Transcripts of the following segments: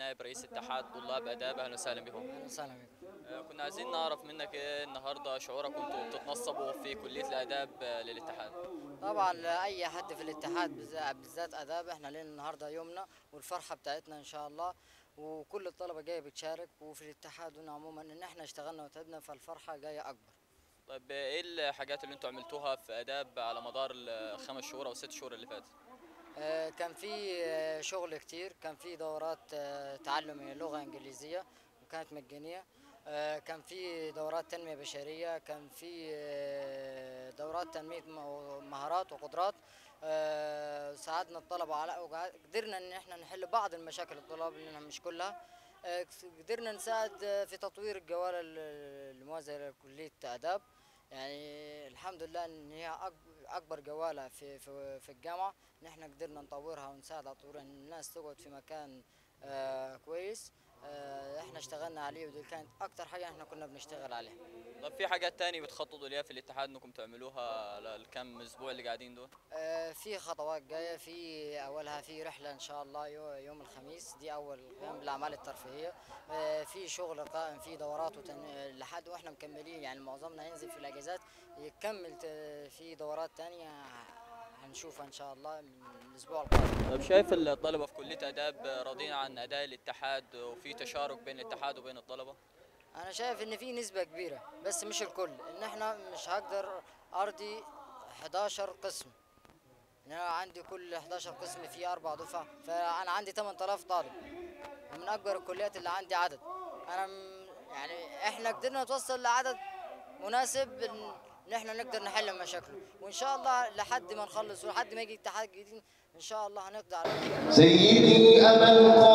نائب رئيس اتحاد طلاب اداب اهلا وسهلا بكم اهلا وسهلا بكم آه، كنا عايزين نعرف منك ايه النهارده شعورك وانتوا بتتنصبوا في كليه الاداب آه، للاتحاد طبعا اي حد في الاتحاد بالذات- بالذات اداب احنا لنا النهارده يومنا والفرحه بتاعتنا ان شاء الله وكل الطلبه جايه بتشارك وفي الاتحاد هنا عموما ان احنا اشتغلنا وتعبنا فالفرحه جايه اكبر طيب آه، ايه الحاجات اللي انتوا عملتوها في اداب على مدار الخمس شهور او ست شهور اللي فاتت آه، كان في آه، شغل كتير كان في دورات آه، تعلم لغه انجليزيه وكانت مجانيه آه، كان في دورات تنميه بشريه كان في آه، دورات تنميه م- مهارات وقدرات آه، ساعدنا الطلبه على وقدرنا ان احنا نحل بعض المشاكل الطلاب لانها مش كلها آه، قدرنا نساعد آه، في تطوير الجوال ال- الموازيه لكليه اداب يعني الحمد لله ان هي أك- اكبر جواله في في في الجامعه ان احنا قدرنا نطورها ونساعد على تطويرها ان الناس تقعد في مكان آه كويس آه احنا اشتغلنا عليه ودي كانت اكتر حاجه احنا كنا بنشتغل عليها طب في حاجات تاني بتخططوا ليها في الاتحاد انكم تعملوها للكام اسبوع اللي قاعدين دول آه في خطوات جايه في اولها في رحله ان شاء الله يو- يوم الخميس دي اول قيام بالاعمال الترفيهيه آه في شغل قائم في دورات وتن... لحد واحنا مكملين يعني معظمنا هينزل في الاجازات يكمل ت- في دورات تانية هنشوفها ان شاء الله من الاسبوع القادم طيب شايف الطلبه في كليه اداب راضيين عن اداء الاتحاد وفي تشارك بين الاتحاد وبين الطلبه انا شايف ان في نسبه كبيره بس مش الكل ان احنا مش هقدر ارضي 11 قسم ان انا عندي كل 11 قسم في اربع دفع فانا عندي 8000 طالب ومن اكبر الكليات اللي عندي عدد انا م- يعني احنا قدرنا نتوصل لعدد مناسب ان إن احنا نقدر نحل مشاكله وان شاء الله لحد ما نخلص ولحد ما يجي اتحاد جديد ان شاء الله هنقدر على سيدي أبا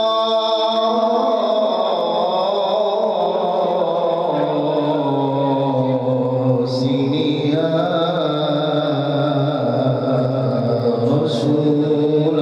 القاسم يا رسول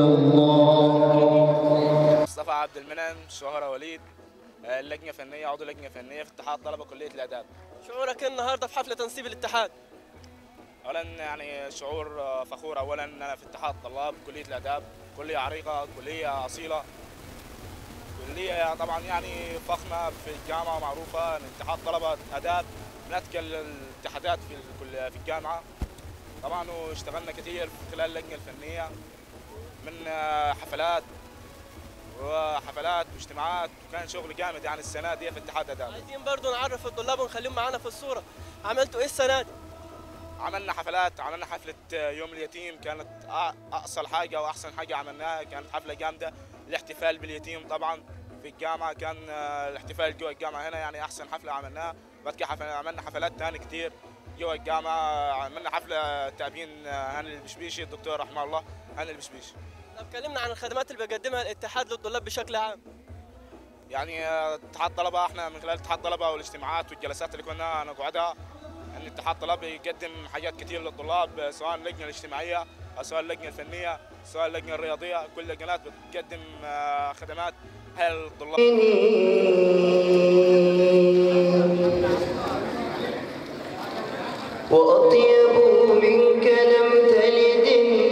الله مصطفى عبد المنعم شهرة وليد آه، اللجنة فنية عضو لجنة فنية في اتحاد طلبة كلية الآداب. شعورك النهارده في حفله تنصيب الاتحاد أولا يعني شعور آه، فخور أولا أن أنا في اتحاد طلاب كلية الآداب، كلية عريقة، كلية أصيلة. كلية طبعا يعني فخمة في الجامعة معروفة أن اتحاد طلبة آداب من أذكى الاتحادات في الكل- في الجامعة. طبعا واشتغلنا كثير خلال اللجنة الفنية من آه، حفلات وحفلات واجتماعات وكان شغل جامد يعني السنة دي في اتحاد آداب. عايزين برضو نعرف الطلاب ونخليهم معانا في الصوره عملتوا ايه السنه دي عملنا حفلات عملنا حفلة يوم اليتيم كانت أ- أصل حاجة وأحسن حاجة عملناها كانت حفلة جامدة الاحتفال باليتيم طبعا في الجامعة كان آه، الاحتفال جوا الجامعة هنا يعني أحسن حفلة عملناها بعد كده حفل- عملنا حفلات تاني كتير جوا الجامعة عملنا حفلة تأبين آه، هاني البشبيشي الدكتور رحمه الله هاني البشبيشي طب كلمنا عن الخدمات اللي بيقدمها الاتحاد للطلاب بشكل عام يعني آه، اتحاد طلبة احنا من خلال اتحاد طلبة والاجتماعات والجلسات اللي كنا نقعدها ان اتحاد طلبة يقدم حاجات كتير للطلاب آه، سواء اللجنة الاجتماعية أو سواء اللجنة الفنية سواء اللجنة الرياضية كل اللجنات بتقدم آه، خدمات هل للطلاب وأطيب منك لم تلد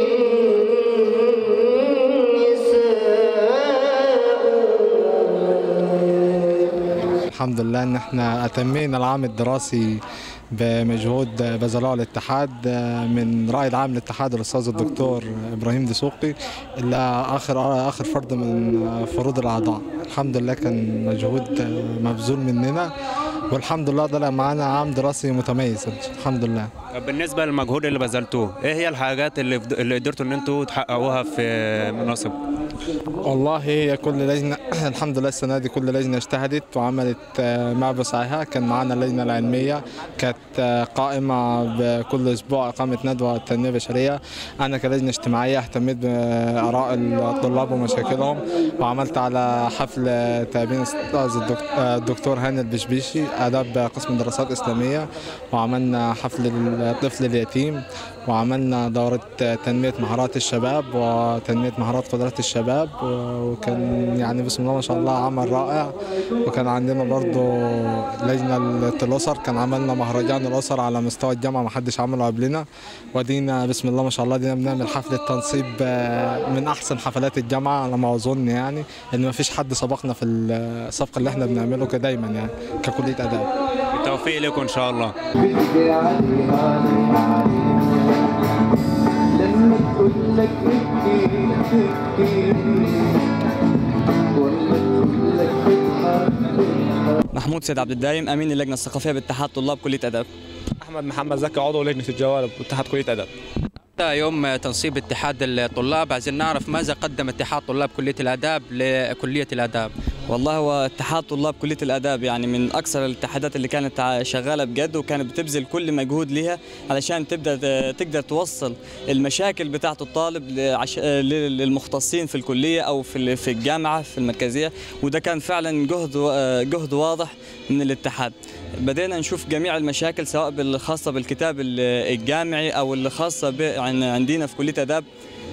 النساء الحمد لله ان احنا اتمينا العام الدراسي بمجهود بذله الاتحاد من رائد عام الاتحاد الاستاذ الدكتور ابراهيم دسوقي الى اخر اخر فرد من فروض الاعضاء الحمد لله كان مجهود مبذول مننا والحمد لله طلع معانا عام دراسي متميز الحمد لله طب بالنسبه للمجهود اللي بذلتوه ايه هي الحاجات اللي اللي قدرتوا ان انتوا تحققوها في مناصب والله هي كل لجنة الحمد لله السنة دي كل لجنة اجتهدت وعملت آه، ما بسعها كان معنا اللجنة العلمية كانت آه، قائمة بكل أسبوع إقامة ندوة تنمية بشرية أنا كلجنة اجتماعية اهتميت بآراء الطلاب ومشاكلهم وعملت على حفل تأبين أستاذ الدك- آه، الدكتور هاني البشبيشي آداب قسم دراسات إسلامية وعملنا حفل الطفل اليتيم وعملنا دورة تنمية مهارات الشباب وتنمية مهارات قدرات الشباب وكان يعني بسم الله ما شاء الله عمل رائع وكان عندنا برضو لجنة الأسر كان عملنا مهرجان الأسر على مستوى الجامعة ما حدش عمله قبلنا ودينا بسم الله ما شاء الله دينا بنعمل حفلة تنصيب آه، من أحسن حفلات الجامعة على ما أظن يعني إن ما فيش حد سبقنا في السبق اللي احنا بنعمله كدايما يعني ككلية آداب بالتوفيق لكم ان شاء الله بدي عليها لما تقول لك ابكي ابكي ولا تقول لك اضحك اضحك محمود سيد عبد الدايم امين اللجنه الثقافيه باتحاد طلاب كليه اداب احمد محمد زكي عضو لجنه الجوال باتحاد كليه اداب يوم تنصيب اتحاد الطلاب عايزين نعرف ماذا قدم اتحاد طلاب كلية الآداب لكلية الآداب والله هو اتحاد طلاب كليه الاداب يعني من اكثر الاتحادات اللي كانت ع- شغاله بجد وكانت بتبذل كل مجهود ليها علشان تبدا ت- تقدر توصل المشاكل بتاعه الطالب لعش... لل- للمختصين في الكليه او في ال- في الجامعه في المركزيه وده كان فعلا جهد و- جهد واضح من الاتحاد بدينا نشوف جميع المشاكل سواء بالخاصه بالكتاب ال- الجامعي او اللي خاصه ب- عن- عندنا في كليه اداب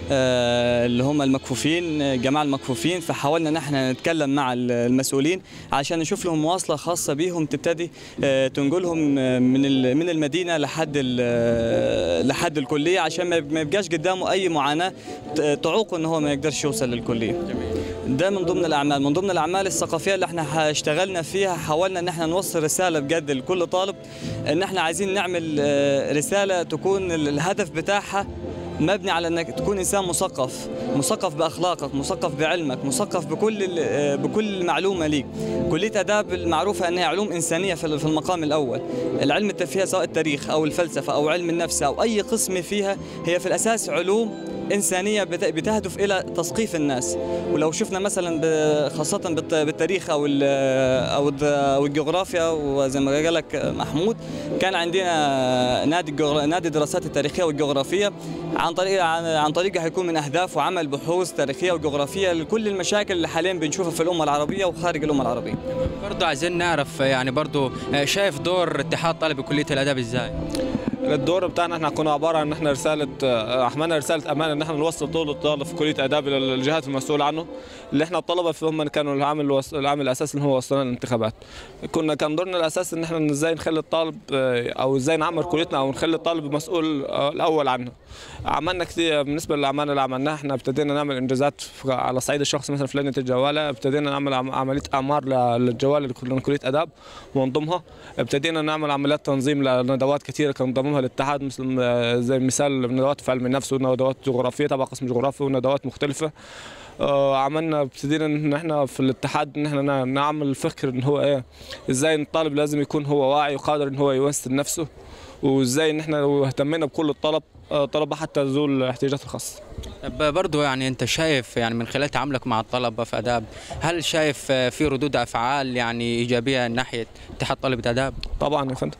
آه، اللي هم المكفوفين آه، جماعة المكفوفين فحاولنا ان احنا نتكلم مع ال- المسؤولين عشان نشوف لهم مواصلة خاصة بيهم تبتدي آه، تنقلهم آه، من ال- من المدينة لحد ال- آه، لحد الكلية عشان ما ما يبقاش قدامه أي معاناة ت- تعوقه ان هو ما يقدرش يوصل للكلية. ده من ضمن الاعمال من ضمن الاعمال الثقافيه اللي احنا اشتغلنا فيها حاولنا ان احنا نوصل رساله بجد لكل طالب ان احنا عايزين نعمل آه، رساله تكون ال- الهدف بتاعها مبني على انك تكون انسان مثقف مثقف باخلاقك مثقف بعلمك مثقف بكل ال- آه، بكل معلومه ليك كليه اداب المعروفه انها علوم انسانيه في ال- في المقام الاول العلم الت- فيها سواء التاريخ او الفلسفه او علم النفس او اي قسم فيها هي في الاساس علوم إنسانية بت- بتهدف إلى تثقيف الناس ولو شفنا مثلا ب- خاصة بالت- بالتاريخ أو ال- أو الد- أو الجغرافيا وزي ما قال لك محمود كان عندنا نادي الجغرا- نادي الدراسات التاريخية والجغرافية عن طريق عن عن طريقه هيكون من أهدافه عمل بحوث تاريخية وجغرافية لكل المشاكل اللي حاليا بنشوفها في الأمة العربية وخارج الأمة العربية برضو عايزين نعرف يعني برضو شايف دور اتحاد طلبة كلية الآداب ازاي الدور بتاعنا احنا كنا عباره عن ان احنا رساله اه، عملنا رساله امانه ان احنا نوصل طول الطالب في كليه اداب الى الجهات المسؤوله عنه اللي احنا الطلبه فيهم من كانوا العامل الوص- العامل الاساسي اللي هو وصلنا الانتخابات كنا كان دورنا الاساسي ان احنا ازاي نخلي الطالب اه، او ازاي نعمر كليتنا او نخلي الطالب مسؤول اه، الاول عنه عملنا كثير بالنسبه للاعمال اللي عملناها احنا ابتدينا نعمل انجازات في- على الصعيد الشخصي مثلا في لجنه الجواله ابتدينا نعمل عم- عمليه اعمار ل- للجواله اللي كلنا كليه اداب ونضمها ابتدينا نعمل عمليات تنظيم لندوات كثيره كان ضمنها الاتحاد مثل آه، زي مثال ندوات في علم النفس وندوات جغرافيه تبع قسم جغرافيا وندوات مختلفه آه، عملنا ابتدينا ان احنا في الاتحاد ان احنا نا- نعمل فكر ان هو ايه ازاي الطالب لازم يكون هو واعي وقادر ان هو يمثل نفسه وازاي ان احنا لو اهتمينا بكل الطلب آه، طلبه حتى ذو الاحتياجات الخاصه طب برضو يعني انت شايف يعني من خلال تعاملك مع الطلبة في آداب هل شايف في ردود أفعال يعني إيجابية ناحية اتحاد طلبة آداب طبعا يا فندم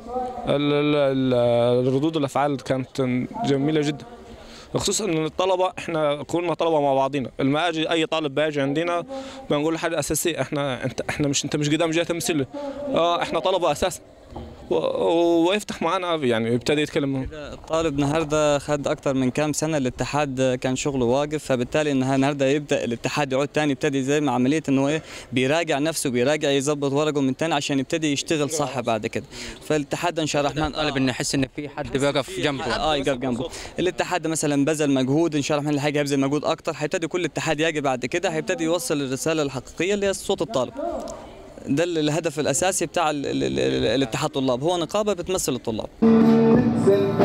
ال- ال- ال- الردود الافعال كانت جميله جدا خصوصا ان الطلبه احنا كنا طلبه مع بعضينا لما اجي اي طالب باجي عندنا بنقول له حاجه اساسيه احنا انت احنا مش انت مش قدام جهه تمثيليه اه احنا طلبه اساسا و- ويفتح معنا يعني يبتدي يتكلم الطالب النهارده خد اكتر من كام سنه الاتحاد كان شغله واقف فبالتالي إن النهارده يبدا الاتحاد يعود تاني يبتدي زي ما عمليه ان هو ايه بيراجع نفسه بيراجع يظبط ورقه من تاني عشان يبتدي يشتغل صح بعد كده فالاتحاد ان شاء الله الرحمن طالب انه يحس ان في حد بيقف جنبه اه يقف جنبه الاتحاد مثلا بذل مجهود ان شاء الله الرحمن اللي هيجي هيبذل مجهود اكتر هيبتدي كل اتحاد يجي بعد كده هيبتدي يوصل الرساله الحقيقيه اللي هي صوت الطالب ده الهدف الاساسي بتاع ال- ال- ال- الاتحاد الطلاب هو نقابه بتمثل الطلاب تنسى